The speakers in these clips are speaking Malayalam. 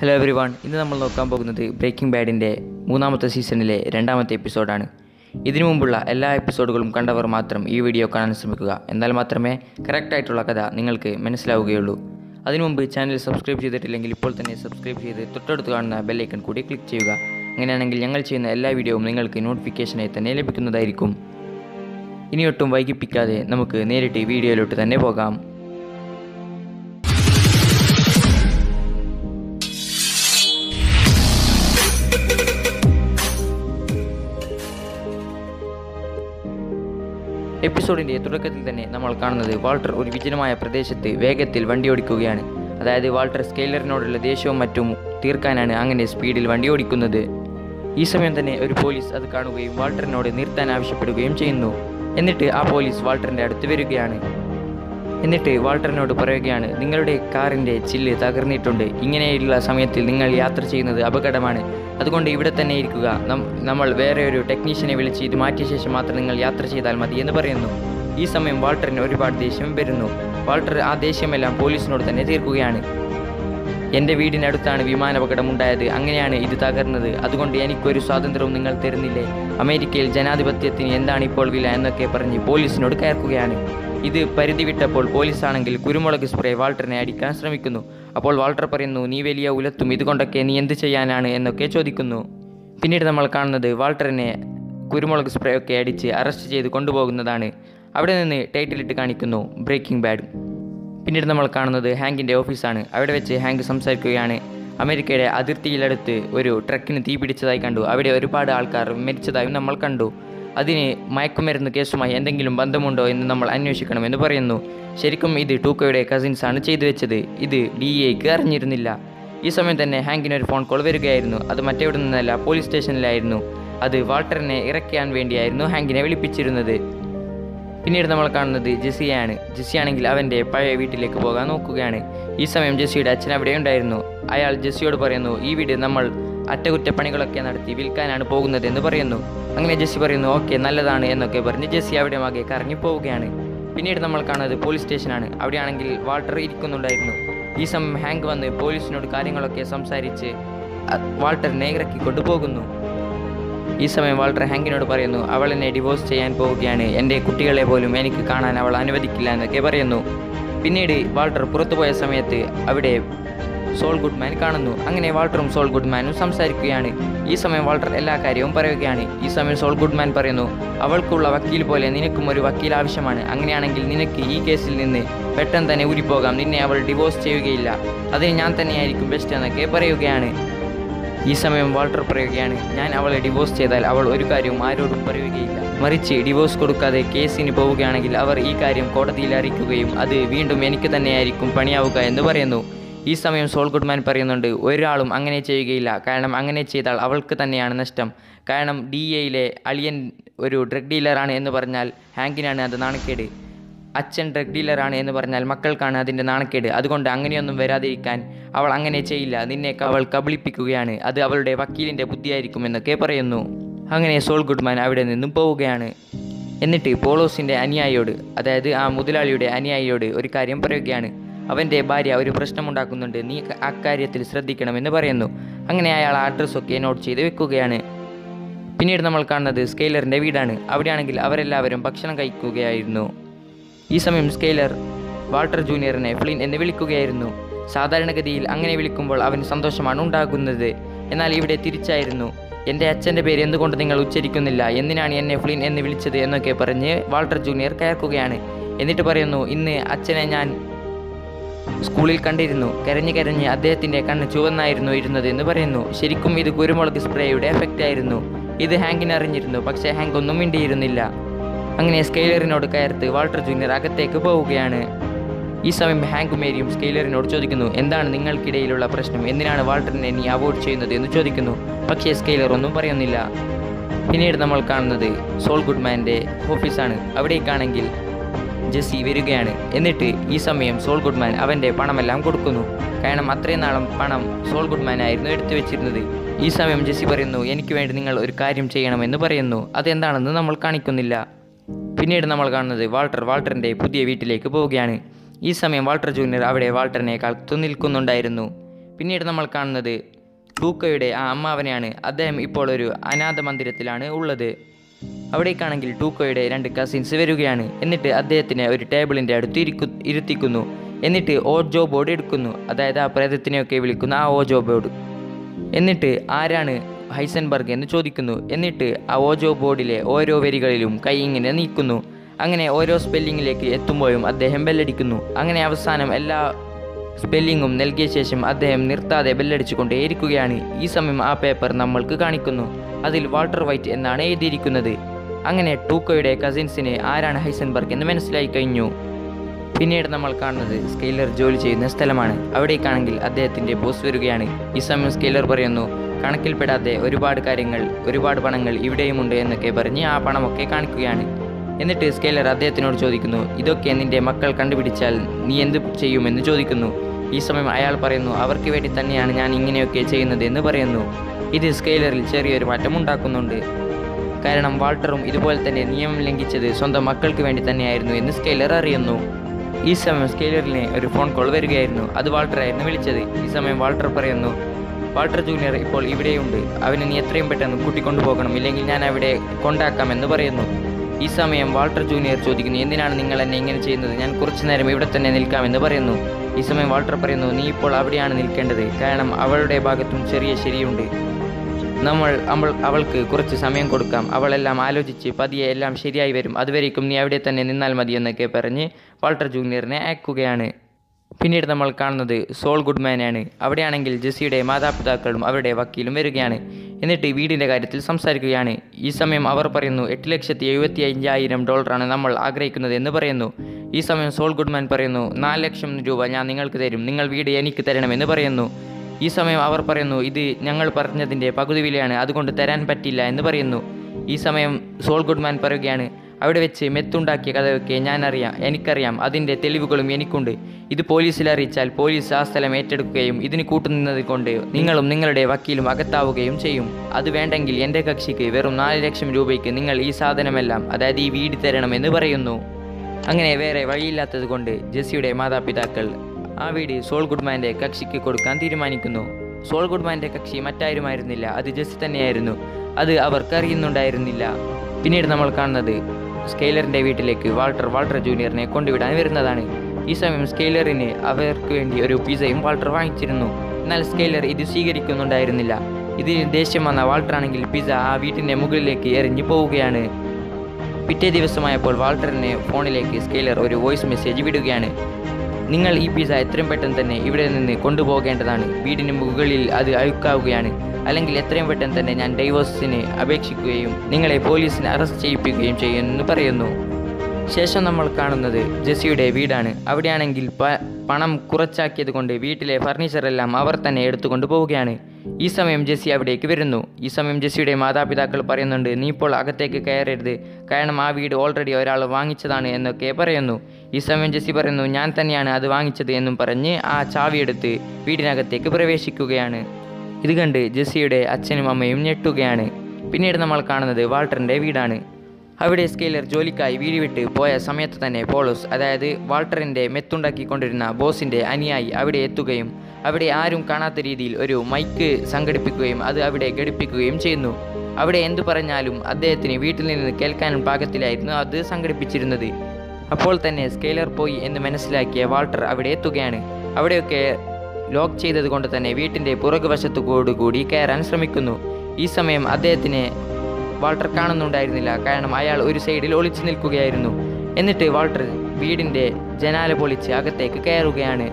ഹലോ എവറി വൺ ഇന്ന് നമ്മൾ നോക്കാൻ പോകുന്നത് ബ്രേക്കിംഗ് ബാഡിൻ്റെ മൂന്നാമത്തെ സീസണിലെ രണ്ടാമത്തെ എപ്പിസോഡാണ് ഇതിനു മുമ്പുള്ള എല്ലാ എപ്പിസോഡുകളും കണ്ടവർ മാത്രം ഈ വീഡിയോ കാണാൻ ശ്രമിക്കുക എന്നാൽ മാത്രമേ കറക്റ്റായിട്ടുള്ള കഥ നിങ്ങൾക്ക് മനസ്സിലാവുകയുള്ളൂ അതിനു മുമ്പ് ചാനൽ സബ്സ്ക്രൈബ് ചെയ്തിട്ടില്ലെങ്കിൽ ഇപ്പോൾ തന്നെ സബ്സ്ക്രൈബ് ചെയ്ത് തൊട്ടടുത്ത് കാണുന്ന ബെല്ലൈക്കൺ കൂടി ക്ലിക്ക് ചെയ്യുക അങ്ങനെയാണെങ്കിൽ ഞങ്ങൾ ചെയ്യുന്ന എല്ലാ വീഡിയോവും നിങ്ങൾക്ക് നോട്ടിഫിക്കേഷനായി തന്നെ ലഭിക്കുന്നതായിരിക്കും ഇനി ഒട്ടും വൈകിപ്പിക്കാതെ നമുക്ക് നേരിട്ട് വീഡിയോയിലോട്ട് തന്നെ പോകാം എപ്പിസോഡിന്റെ തുടക്കത്തിൽ തന്നെ നമ്മൾ കാണുന്നത് വാൾട്ടർ ഒരു വിജനമായ പ്രദേശത്ത് വേഗത്തിൽ വണ്ടി ഓടിക്കുകയാണ് അതായത് വാൾട്ടർ സ്കെയിലറിനോടുള്ള ദേഷ്യവും മറ്റും തീർക്കാനാണ് അങ്ങനെ സ്പീഡിൽ വണ്ടി ഓടിക്കുന്നത് ഈ സമയം തന്നെ ഒരു പോലീസ് അത് കാണുകയും വാൾട്ടറിനോട് നിർത്താൻ ആവശ്യപ്പെടുകയും ചെയ്യുന്നു എന്നിട്ട് ആ പോലീസ് വാൾട്ടറിന്റെ അടുത്ത് വരികയാണ് എന്നിട്ട് വാൾട്ടറിനോട് പറയുകയാണ് നിങ്ങളുടെ കാറിൻ്റെ ചില്ല് തകർന്നിട്ടുണ്ട് ഇങ്ങനെയുള്ള സമയത്തിൽ നിങ്ങൾ യാത്ര ചെയ്യുന്നത് അപകടമാണ് അതുകൊണ്ട് ഇവിടെ തന്നെ ഇരിക്കുക നം- നമ്മൾ വേറെ ഒരു ടെക്നീഷ്യനെ വിളിച്ച് ഇത് മാറ്റിയ ശേഷം മാത്രം നിങ്ങൾ യാത്ര ചെയ്താൽ മതി എന്ന് പറയുന്നു ഈ സമയം വാൾട്ടറിന് ഒരുപാട് ദേഷ്യം വരുന്നു വാൾട്ടർ ആ ദേഷ്യമെല്ലാം പോലീസിനോട് തന്നെ തീർക്കുകയാണ് എൻ്റെ വീടിനടുത്താണ് വിമാനാപകടം ഉണ്ടായത് അങ്ങനെയാണ് ഇത് തകർന്നത് അതുകൊണ്ട് എനിക്കൊരു സ്വാതന്ത്ര്യവും നിങ്ങൾ തരുന്നില്ലേ അമേരിക്കയിൽ ജനാധിപത്യത്തിന് എന്താണ് ഇപ്പോൾ വില എന്നൊക്കെ പറഞ്ഞ് പോലീസിനോട് കയർക്കുകയാണ് ഇത് പരിധി വിട്ടപ്പോൾ പോലീസാണെങ്കിൽ കുരുമുളക് സ്പ്രേ വാൾട്ടറിനെ അടിക്കാൻ ശ്രമിക്കുന്നു അപ്പോൾ വാൾട്ടർ പറയുന്നു നീ വലിയ ഉലത്തും ഇതുകൊണ്ടൊക്കെ നീ എന്ത് ചെയ്യാനാണ് എന്നൊക്കെ ചോദിക്കുന്നു പിന്നീട് നമ്മൾ കാണുന്നത് വാൾട്ടറിനെ കുരുമുളക് സ്പ്രേ ഒക്കെ അടിച്ച് അറസ്റ്റ് ചെയ്ത് കൊണ്ടുപോകുന്നതാണ് അവിടെ നിന്ന് ടൈറ്റിലിട്ട് കാണിക്കുന്നു ബ്രേക്കിംഗ് ബാഡ് പിന്നീട് നമ്മൾ കാണുന്നത് ഹാങ്കിൻ്റെ ഓഫീസാണ് അവിടെ വെച്ച് ഹാങ്ക് സംസാരിക്കുകയാണ് അമേരിക്കയുടെ അതിർത്തിയിലടുത്ത് ഒരു ട്രക്കിന് തീ പിടിച്ചതായി കണ്ടു അവിടെ ഒരുപാട് ആൾക്കാർ മരിച്ചതായും നമ്മൾ കണ്ടു അതിന് മയക്കുമരുന്ന് കേസുമായി എന്തെങ്കിലും ബന്ധമുണ്ടോ എന്ന് നമ്മൾ അന്വേഷിക്കണമെന്ന് പറയുന്നു ശരിക്കും ഇത് ടൂക്കോയുടെ കസിൻസ് ആണ് ചെയ്തു വെച്ചത് ഇത് ഡി എക്ക് അറിഞ്ഞിരുന്നില്ല ഈ സമയം തന്നെ ഹാങ്കിന് ഒരു ഫോൺ കോൾ വരികയായിരുന്നു അത് മറ്റെവിടെ നിന്നല്ല പോലീസ് സ്റ്റേഷനിലായിരുന്നു അത് വാൾട്ടറിനെ ഇറക്കാൻ വേണ്ടിയായിരുന്നു ഹാങ്കിനെ വിളിപ്പിച്ചിരുന്നത് പിന്നീട് നമ്മൾ കാണുന്നത് ജെസ്സിയാണ് ജെസ്സി ആണെങ്കിൽ അവൻ്റെ പഴയ വീട്ടിലേക്ക് പോകാൻ നോക്കുകയാണ് ഈ സമയം ജെസ്സിയുടെ അച്ഛൻ അവിടെ ഉണ്ടായിരുന്നു അയാൾ ജെസ്സിയോട് പറയുന്നു ഈ വീട് നമ്മൾ അറ്റകുറ്റപ്പണികളൊക്കെ നടത്തി വിൽക്കാനാണ് പോകുന്നത് എന്ന് പറയുന്നു അങ്ങനെ ജെസ്സി പറയുന്നു ഓക്കെ നല്ലതാണ് എന്നൊക്കെ പറഞ്ഞ് ജെസ്സി അവിടെ മകെ കറങ്ങി പോവുകയാണ് പിന്നീട് നമ്മൾ കാണുന്നത് പോലീസ് സ്റ്റേഷനാണ് അവിടെയാണെങ്കിൽ വാൾട്ടർ ഇരിക്കുന്നുണ്ടായിരുന്നു ഈ സമയം ഹാങ്ക് വന്ന് പോലീസിനോട് കാര്യങ്ങളൊക്കെ സംസാരിച്ച് അ- വാൾട്ടറിനെ ഇറക്കിക്കൊണ്ട് പോകുന്നു ഈ സമയം വാൾട്ടർ ഹാങ്കിനോട് പറയുന്നു അവൾ എന്നെ ഡിവോഴ്സ് ചെയ്യാൻ പോവുകയാണ് എൻ്റെ കുട്ടികളെ പോലും എനിക്ക് കാണാൻ അവൾ അനുവദിക്കില്ല എന്നൊക്കെ പറയുന്നു പിന്നീട് വാൾട്ടർ പുറത്തു പോയ സമയത്ത് അവിടെ സോൾ ഗുഡ്മാൻ കാണുന്നു അങ്ങനെ വാൾട്ടറും സോൾ ഗുഡ്മാനും സംസാരിക്കുകയാണ് ഈ സമയം വാൾട്ടർ എല്ലാ കാര്യവും പറയുകയാണ് ഈ സമയം സോൾ ഗുഡ്മാൻ പറയുന്നു അവൾക്കുള്ള വക്കീൽ പോലെ നിനക്കും ഒരു വക്കീൽ ആവശ്യമാണ് അങ്ങനെയാണെങ്കിൽ നിനക്ക് ഈ കേസിൽ നിന്ന് പെട്ടെന്ന് തന്നെ ഊരിപ്പോകാം നിന്നെ അവൾ ഡിവോഴ്സ് ചെയ്യുകയില്ല അതിന് ഞാൻ തന്നെയായിരിക്കും ബെസ്റ്റ് എന്നൊക്കെ പറയുകയാണ് ഈ സമയം വാൾട്ടർ പറയുകയാണ് ഞാൻ അവളെ ഡിവോഴ്സ് ചെയ്താൽ അവൾ ഒരു കാര്യവും ആരോടും പറയുകയില്ല മറിച്ച് ഡിവോഴ്സ് കൊടുക്കാതെ കേസിന് പോവുകയാണെങ്കിൽ അവർ ഈ കാര്യം കോടതിയിൽ അറിയിക്കുകയും അത് വീണ്ടും എനിക്ക് തന്നെയായിരിക്കും പണിയാവുക എന്ന് പറയുന്നു ഈ സമയം സോൾ ഗുഡ്മാൻ പറയുന്നുണ്ട് ഒരാളും അങ്ങനെ ചെയ്യുകയില്ല കാരണം അങ്ങനെ ചെയ്താൽ അവൾക്ക് തന്നെയാണ് നഷ്ടം കാരണം ഡി എയിലെ അളിയൻ ഒരു ഡ്രഗ് ഡീലറാണ് എന്ന് പറഞ്ഞാൽ ഹാങ്കിനാണ് അത് നാണക്കേട് അച്ഛൻ ഡ്രഗ് ഡീലറാണ് എന്ന് പറഞ്ഞാൽ മക്കൾക്കാണ് അതിൻ്റെ നാണക്കേട് അതുകൊണ്ട് അങ്ങനെയൊന്നും വരാതിരിക്കാൻ അവൾ അങ്ങനെ ചെയ്യില്ല നിന്നെ അവൾ കബളിപ്പിക്കുകയാണ് അത് അവളുടെ വക്കീലിൻ്റെ ബുദ്ധിയായിരിക്കും എന്നൊക്കെ പറയുന്നു അങ്ങനെ സോൾ ഗുഡ്മാൻ അവിടെ നിന്നും പോവുകയാണ് എന്നിട്ട് പോളോസിൻ്റെ അനുയായിയോട് അതായത് ആ മുതലാളിയുടെ അനുയായിയോട് ഒരു കാര്യം പറയുകയാണ് അവൻ്റെ ഭാര്യ ഒരു പ്രശ്നമുണ്ടാക്കുന്നുണ്ട് നീ അക്കാര്യത്തിൽ ശ്രദ്ധിക്കണമെന്ന് പറയുന്നു അങ്ങനെ അയാൾ ആ അഡ്രസ്സൊക്കെ നോട്ട് ചെയ്ത് വെക്കുകയാണ് പിന്നീട് നമ്മൾ കാണുന്നത് സ്കെയിലറിൻ്റെ വീടാണ് അവിടെയാണെങ്കിൽ അവരെല്ലാവരും ഭക്ഷണം കഴിക്കുകയായിരുന്നു ഈ സമയം സ്കെയിലർ വാൾട്ടർ ജൂനിയറിനെ ഫ്ലിൻ എന്ന് വിളിക്കുകയായിരുന്നു സാധാരണഗതിയിൽ അങ്ങനെ വിളിക്കുമ്പോൾ അവന് സന്തോഷമാണ് ഉണ്ടാകുന്നത് എന്നാൽ ഇവിടെ തിരിച്ചായിരുന്നു എൻ്റെ അച്ഛൻ്റെ പേര് എന്തുകൊണ്ട് നിങ്ങൾ ഉച്ചരിക്കുന്നില്ല എന്തിനാണ് എന്നെ ഫ്ലിൻ എന്ന് വിളിച്ചത് എന്നൊക്കെ പറഞ്ഞ് വാൾട്ടർ ജൂനിയർ കയർക്കുകയാണ് എന്നിട്ട് പറയുന്നു ഇന്ന് അച്ഛനെ ഞാൻ സ്കൂളിൽ കണ്ടിരുന്നു കരഞ്ഞ് കരഞ്ഞ് അദ്ദേഹത്തിൻ്റെ കണ്ണ് ചുവന്നായിരുന്നു ഇരുന്നത് എന്ന് പറയുന്നു ശരിക്കും ഇത് കുരുമുളക് സ്പ്രേയുടെ എഫക്റ്റ് ആയിരുന്നു ഇത് ഹാങ്കിന് അറിഞ്ഞിരുന്നു പക്ഷേ ഹാങ്ക് ഒന്നും മിണ്ടിയിരുന്നില്ല അങ്ങനെ സ്കെയിലറിനോട് കയർത്ത് വാൾട്ടർ ജൂനിയർ അകത്തേക്ക് പോവുകയാണ് ഈ സമയം ഹാങ്ക് മേരിയും സ്കെയിലറിനോട് ചോദിക്കുന്നു എന്താണ് നിങ്ങൾക്കിടയിലുള്ള പ്രശ്നം എന്തിനാണ് വാൾട്ടറിനെ നീ അവോയ്ഡ് ചെയ്യുന്നത് എന്ന് ചോദിക്കുന്നു പക്ഷേ സ്കെയിലർ ഒന്നും പറയുന്നില്ല പിന്നീട് നമ്മൾ കാണുന്നത് സോൾ ഗുഡ്മാൻ്റെ ഓഫീസാണ് അവിടേക്കാണെങ്കിൽ ജെസ്സി വരികയാണ് എന്നിട്ട് ഈ സമയം സോൾ ഗുഡ്മാൻ അവൻ്റെ പണമെല്ലാം കൊടുക്കുന്നു കാരണം അത്രയും നാളും പണം സോൾ ഗുഡ്മാൻ ആയിരുന്നു എടുത്തു വെച്ചിരുന്നത് ഈ സമയം ജെസ്സി പറയുന്നു എനിക്ക് വേണ്ടി നിങ്ങൾ ഒരു കാര്യം ചെയ്യണമെന്ന് പറയുന്നു അതെന്താണെന്ന് നമ്മൾ കാണിക്കുന്നില്ല പിന്നീട് നമ്മൾ കാണുന്നത് വാൾട്ടർ വാൾട്ടറിൻ്റെ പുതിയ വീട്ടിലേക്ക് പോവുകയാണ് ഈ സമയം വാൾട്ടർ ജൂനിയർ അവിടെ വാൾട്ടറിനെ കാത്തു നിൽക്കുന്നുണ്ടായിരുന്നു പിന്നീട് നമ്മൾ കാണുന്നത് ടൂക്കയുടെ ആ അമ്മാവനെയാണ് അദ്ദേഹം ഇപ്പോൾ ഒരു അനാഥ മന്ദിരത്തിലാണ് ഉള്ളത് അവിടേക്കാണെങ്കിൽ ടൂക്കോയുടെ രണ്ട് കസിൻസ് വരികയാണ് എന്നിട്ട് അദ്ദേഹത്തിനെ ഒരു ടേബിളിൻ്റെ അടുത്ത് ഇരിക്കു ഇരുത്തിക്കുന്നു എന്നിട്ട് ഓജോ ബോർഡ് എടുക്കുന്നു അതായത് ആ പ്രേതത്തിനെയൊക്കെ വിളിക്കുന്ന ആ ഓജോ ബോർഡ് എന്നിട്ട് ആരാണ് ഹൈസൻബർഗ് എന്ന് ചോദിക്കുന്നു എന്നിട്ട് ആ ഓജോ ബോർഡിലെ ഓരോ വരികളിലും കൈ ഇങ്ങനെ നീക്കുന്നു അങ്ങനെ ഓരോ സ്പെല്ലിങ്ങിലേക്ക് എത്തുമ്പോഴും അദ്ദേഹം ബെല്ലടിക്കുന്നു അങ്ങനെ അവസാനം എല്ലാ സ്പെല്ലിങ്ങും നൽകിയ ശേഷം അദ്ദേഹം നിർത്താതെ ബെല്ലടിച്ചുകൊണ്ടേയിരിക്കുകയാണ് ഈ സമയം ആ പേപ്പർ നമ്മൾക്ക് കാണിക്കുന്നു അതിൽ വാൾട്ടർ വൈറ്റ് എന്നാണ് എഴുതിയിരിക്കുന്നത് അങ്ങനെ ടൂക്കോയുടെ കസിൻസിന് ആരാണ് ഹൈസൻബർഗ് എന്ന് മനസ്സിലായി കഴിഞ്ഞു പിന്നീട് നമ്മൾ കാണുന്നത് സ്കെയിലർ ജോലി ചെയ്യുന്ന സ്ഥലമാണ് അവിടേക്കാണെങ്കിൽ അദ്ദേഹത്തിൻ്റെ ബോസ് വരികയാണ് ഈ സമയം സ്കെയിലർ പറയുന്നു കണക്കിൽപ്പെടാതെ ഒരുപാട് കാര്യങ്ങൾ ഒരുപാട് പണങ്ങൾ ഇവിടെയുമുണ്ട് എന്നൊക്കെ പറഞ്ഞ് ആ പണമൊക്കെ കാണിക്കുകയാണ് എന്നിട്ട് സ്കെയിലർ അദ്ദേഹത്തിനോട് ചോദിക്കുന്നു ഇതൊക്കെ നിന്റെ മക്കൾ കണ്ടുപിടിച്ചാൽ നീ എന്ത് ചെയ്യുമെന്ന് ചോദിക്കുന്നു ഈ സമയം അയാൾ പറയുന്നു അവർക്ക് വേണ്ടി തന്നെയാണ് ഞാൻ ഇങ്ങനെയൊക്കെ ചെയ്യുന്നത് എന്ന് പറയുന്നു ഇത് സ്കെയിലറിൽ ചെറിയൊരു മാറ്റം ഉണ്ടാക്കുന്നുണ്ട് കാരണം വാൾട്ടറും ഇതുപോലെ തന്നെ നിയമം ലംഘിച്ചത് സ്വന്തം മക്കൾക്ക് വേണ്ടി തന്നെയായിരുന്നു എന്ന് സ്കെയിലർ അറിയുന്നു ഈ സമയം സ്കെയിലറിന് ഒരു ഫോൺ കോൾ വരികയായിരുന്നു അത് വാൾട്ടറായിരുന്നു വിളിച്ചത് ഈ സമയം വാൾട്ടർ പറയുന്നു വാൾട്ടർ ജൂനിയർ ഇപ്പോൾ ഇവിടെയുണ്ട് അവനെ നീ എത്രയും പെട്ടെന്ന് കൂട്ടിക്കൊണ്ടുപോകണം ഇല്ലെങ്കിൽ ഞാൻ അവിടെ കൊണ്ടാക്കാമെന്ന് പറയുന്നു ഈ സമയം വാൾട്ടർ ജൂനിയർ ചോദിക്കുന്നു എന്തിനാണ് നിങ്ങൾ എന്നെ ഇങ്ങനെ ചെയ്യുന്നത് ഞാൻ കുറച്ചു നേരം ഇവിടെ തന്നെ നിൽക്കാമെന്ന് പറയുന്നു ഈ സമയം വാൾട്ടർ പറയുന്നു നീ ഇപ്പോൾ അവിടെയാണ് നിൽക്കേണ്ടത് കാരണം അവളുടെ ഭാഗത്തും ചെറിയ ശരിയുണ്ട് നമ്മൾ അവൾ അവൾക്ക് കുറച്ച് സമയം കൊടുക്കാം അവളെല്ലാം ആലോചിച്ച് പതിയെ എല്ലാം ശരിയായി വരും അതുവരേക്കും നീ അവിടെ തന്നെ നിന്നാൽ മതി എന്നൊക്കെ പറഞ്ഞ് വാൾട്ടർ ജൂനിയറിനെ അയക്കുകയാണ് പിന്നീട് നമ്മൾ കാണുന്നത് സോൾ ഗുഡ്മാനാണ് അവിടെയാണെങ്കിൽ ജെസ്സിയുടെ മാതാപിതാക്കളും അവരുടെ വക്കീലും വരികയാണ് എന്നിട്ട് വീടിൻ്റെ കാര്യത്തിൽ സംസാരിക്കുകയാണ് ഈ സമയം അവർ പറയുന്നു എട്ട് ലക്ഷത്തി എഴുപത്തി അഞ്ചായിരം ഡോളറാണ് നമ്മൾ ആഗ്രഹിക്കുന്നത് എന്ന് പറയുന്നു ഈ സമയം സോൾ ഗുഡ്മാൻ പറയുന്നു നാല് ലക്ഷം രൂപ ഞാൻ നിങ്ങൾക്ക് തരും നിങ്ങൾ വീട് എനിക്ക് തരണമെന്ന് പറയുന്നു ഈ സമയം അവർ പറയുന്നു ഇത് ഞങ്ങൾ പറഞ്ഞതിൻ്റെ പകുതി വിലയാണ് അതുകൊണ്ട് തരാൻ പറ്റില്ല എന്ന് പറയുന്നു ഈ സമയം സോൾ ഗുഡ്മാൻ പറയുകയാണ് അവിടെ വെച്ച് മെത്തുണ്ടാക്കിയ കഥയൊക്കെ ഞാൻ അറിയാം എനിക്കറിയാം അതിൻ്റെ തെളിവുകളും എനിക്കുണ്ട് ഇത് പോലീസിൽ അറിയിച്ചാൽ പോലീസ് ആ സ്ഥലം ഏറ്റെടുക്കുകയും ഇതിന് കൂട്ടുനിന്നത് കൊണ്ട് നിങ്ങളും നിങ്ങളുടെ വക്കീലും അകത്താവുകയും ചെയ്യും അത് വേണ്ടെങ്കിൽ എൻ്റെ കക്ഷിക്ക് വെറും നാല് ലക്ഷം രൂപയ്ക്ക് നിങ്ങൾ ഈ സാധനമെല്ലാം അതായത് ഈ വീട് തരണമെന്ന് പറയുന്നു അങ്ങനെ വേറെ വഴിയില്ലാത്തത് കൊണ്ട് ജെസ്സിയുടെ മാതാപിതാക്കൾ ആ വീട് സോൾ ഗുഡ്മാൻ്റെ കക്ഷിക്ക് കൊടുക്കാൻ തീരുമാനിക്കുന്നു സോൾ ഗുഡ്മാൻ്റെ കക്ഷി മറ്റാരുമായിരുന്നില്ല അത് ജെസ്സി തന്നെയായിരുന്നു അത് അവർക്ക് അറിയുന്നുണ്ടായിരുന്നില്ല പിന്നീട് നമ്മൾ കാണുന്നത് സ്കെയിലറിൻ്റെ വീട്ടിലേക്ക് വാൾട്ടർ വാൾട്ടർ ജൂനിയറിനെ കൊണ്ടുവിടാൻ വരുന്നതാണ് ഈ സമയം സ്കെയിലറിന് അവർക്ക് വേണ്ടി ഒരു പിസയും വാൾട്ടർ വാങ്ങിച്ചിരുന്നു എന്നാൽ സ്കെയിലർ ഇത് സ്വീകരിക്കുന്നുണ്ടായിരുന്നില്ല ഇതിന് ദേഷ്യം വന്ന വാൾട്ടർ ആണെങ്കിൽ പിസ ആ വീട്ടിൻ്റെ മുകളിലേക്ക് എറിഞ്ഞു പോവുകയാണ് പിറ്റേ ദിവസമായപ്പോൾ വാൾട്ടറിന് ഫോണിലേക്ക് സ്കെയിലർ ഒരു വോയിസ് മെസ്സേജ് വിടുകയാണ് നിങ്ങൾ ഈ പിസ എത്രയും പെട്ടെന്ന് തന്നെ ഇവിടെ നിന്ന് കൊണ്ടുപോകേണ്ടതാണ് വീടിന് മുകളിൽ അത് അഴുക്കാവുകയാണ് അല്ലെങ്കിൽ എത്രയും പെട്ടെന്ന് തന്നെ ഞാൻ ഡൈവോഴ്സിന് അപേക്ഷിക്കുകയും നിങ്ങളെ പോലീസിന് അറസ്റ്റ് ചെയ്യിപ്പിക്കുകയും ചെയ്യുമെന്ന് പറയുന്നു ശേഷം നമ്മൾ കാണുന്നത് ജെസ്സിയുടെ വീടാണ് അവിടെയാണെങ്കിൽ പ പണം കുറച്ചാക്കിയത് കൊണ്ട് വീട്ടിലെ ഫർണിച്ചറെല്ലാം അവർ തന്നെ എടുത്തുകൊണ്ട് പോവുകയാണ് ഈ സമയം ജെസ്സി അവിടേക്ക് വരുന്നു ഈ സമയം ജെസ്സിയുടെ മാതാപിതാക്കൾ പറയുന്നുണ്ട് നീ ഇപ്പോൾ അകത്തേക്ക് കയറരുത് കാരണം ആ വീട് ഓൾറെഡി ഒരാൾ വാങ്ങിച്ചതാണ് എന്നൊക്കെ പറയുന്നു ഈ സമയം ജെസ്സി പറയുന്നു ഞാൻ തന്നെയാണ് അത് വാങ്ങിച്ചത് എന്നും പറഞ്ഞ് ആ ചാവിയെടുത്ത് വീടിനകത്തേക്ക് പ്രവേശിക്കുകയാണ് ഇത് കണ്ട് ജെസ്സിയുടെ അച്ഛനും അമ്മയും ഞെട്ടുകയാണ് പിന്നീട് നമ്മൾ കാണുന്നത് വാൾട്ടറിൻ്റെ വീടാണ് അവിടെ സ്കെയിലർ ജോലിക്കായി വീട് വിട്ട് പോയ സമയത്ത് തന്നെ പോളോസ് അതായത് വാൾട്ടറിൻ്റെ മെത്തുണ്ടാക്കിക്കൊണ്ടിരുന്ന ബോസിൻ്റെ അനുയായി അവിടെ എത്തുകയും അവിടെ ആരും കാണാത്ത രീതിയിൽ ഒരു മൈക്ക് സംഘടിപ്പിക്കുകയും അത് അവിടെ ഘടിപ്പിക്കുകയും ചെയ്യുന്നു അവിടെ എന്തു പറഞ്ഞാലും അദ്ദേഹത്തിന് വീട്ടിൽ നിന്ന് കേൾക്കാനും പാകത്തിലായിരുന്നു അത് സംഘടിപ്പിച്ചിരുന്നത് അപ്പോൾ തന്നെ സ്കെയിലർ പോയി എന്ന് മനസ്സിലാക്കിയ വാൾട്ടർ അവിടെ എത്തുകയാണ് അവിടെയൊക്കെ ലോക്ക് ചെയ്തത് കൊണ്ട് തന്നെ വീട്ടിൻ്റെ പുറകുവശത്തുകൂടി കയറാൻ ശ്രമിക്കുന്നു ഈ സമയം അദ്ദേഹത്തിന് വാൾട്ടർ കാണുന്നുണ്ടായിരുന്നില്ല കാരണം അയാൾ ഒരു സൈഡിൽ ഒളിച്ചു നിൽക്കുകയായിരുന്നു എന്നിട്ട് വാൾട്ടർ വീടിൻ്റെ ജനാല പൊളിച്ച് അകത്തേക്ക് കയറുകയാണ്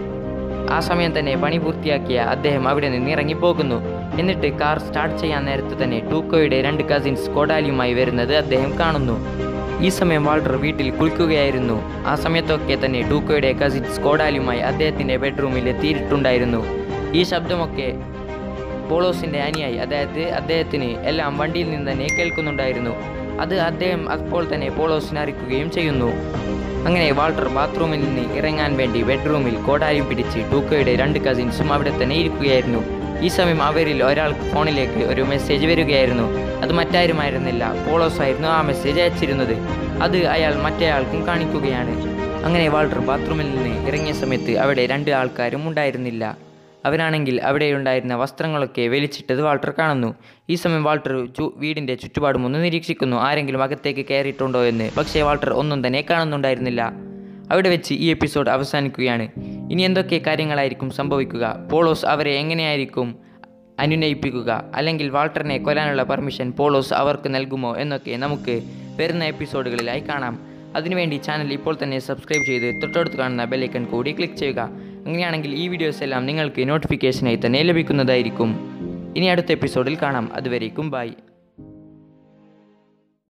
ആ സമയം തന്നെ പണി പൂർത്തിയാക്കിയ അദ്ദേഹം അവിടെ നിന്ന് ഇറങ്ങിപ്പോകുന്നു എന്നിട്ട് കാർ സ്റ്റാർട്ട് ചെയ്യാൻ നേരത്ത് തന്നെ ടൂക്കോയുടെ രണ്ട് കസിൻസ് കോടാലിയുമായി വരുന്നത് അദ്ദേഹം കാണുന്നു ഈ സമയം വാൾട്ടർ വീട്ടിൽ കുളിക്കുകയായിരുന്നു ആ സമയത്തൊക്കെ തന്നെ ടൂക്കോയുടെ കസിൻസ് കോടാലിയുമായി അദ്ദേഹത്തിൻ്റെ ബെഡ്റൂമിൽ എത്തിയിട്ടുണ്ടായിരുന്നു ഈ ശബ്ദമൊക്കെ പോളോസിൻ്റെ അനിയായി അതായത് അദ്ദേഹത്തിന് എല്ലാം വണ്ടിയിൽ നിന്ന് തന്നെ കേൾക്കുന്നുണ്ടായിരുന്നു അത് അദ്ദേഹം അപ്പോൾ തന്നെ പോളോസിനെ അറിയിക്കുകയും ചെയ്യുന്നു അങ്ങനെ വാൾട്ടർ ബാത്റൂമിൽ നിന്ന് ഇറങ്ങാൻ വേണ്ടി ബെഡ്റൂമിൽ കോടായും പിടിച്ച് ടൂക്കോയുടെ രണ്ട് കസിൻസും അവിടെ തന്നെ ഇരിക്കുകയായിരുന്നു ഈ സമയം അവരിൽ ഒരാൾക്ക് ഫോണിലേക്ക് ഒരു മെസ്സേജ് വരികയായിരുന്നു അത് മറ്റാരുമായിരുന്നില്ല പോളോസ് ആയിരുന്നു ആ മെസ്സേജ് അയച്ചിരുന്നത് അത് അയാൾ മറ്റേയാൾക്കും കാണിക്കുകയാണ് അങ്ങനെ വാൾട്ടർ ബാത്റൂമിൽ നിന്ന് ഇറങ്ങിയ സമയത്ത് അവിടെ രണ്ട് ആൾക്കാരും ഉണ്ടായിരുന്നില്ല അവരാണെങ്കിൽ അവിടെയുണ്ടായിരുന്ന വസ്ത്രങ്ങളൊക്കെ വലിച്ചിട്ടത് വാൾട്ടർ കാണുന്നു ഈ സമയം വാൾട്ടർ ചു വീടിൻ്റെ ചുറ്റുപാടും ഒന്ന് നിരീക്ഷിക്കുന്നു ആരെങ്കിലും അകത്തേക്ക് കയറിയിട്ടുണ്ടോ എന്ന് പക്ഷേ വാൾട്ടർ ഒന്നും തന്നെ കാണുന്നുണ്ടായിരുന്നില്ല അവിടെ വെച്ച് ഈ എപ്പിസോഡ് അവസാനിക്കുകയാണ് ഇനി എന്തൊക്കെ കാര്യങ്ങളായിരിക്കും സംഭവിക്കുക പോളോസ് അവരെ എങ്ങനെയായിരിക്കും അനുനയിപ്പിക്കുക അല്ലെങ്കിൽ വാൾട്ടറിനെ കൊല്ലാനുള്ള പെർമിഷൻ പോളോസ് അവർക്ക് നൽകുമോ എന്നൊക്കെ നമുക്ക് വരുന്ന എപ്പിസോഡുകളിലായി കാണാം അതിനുവേണ്ടി ചാനൽ ഇപ്പോൾ തന്നെ സബ്സ്ക്രൈബ് ചെയ്ത് തൊട്ടടുത്ത് കാണുന്ന ബെല്ലൈക്കൺ കൂടി ക്ലിക്ക് ചെയ്യുക അങ്ങനെയാണെങ്കിൽ ഈ വീഡിയോസ് എല്ലാം നിങ്ങൾക്ക് നോട്ടിഫിക്കേഷനായി തന്നെ ലഭിക്കുന്നതായിരിക്കും ഇനി അടുത്ത എപ്പിസോഡിൽ കാണാം അതുവരേക്കും ബൈ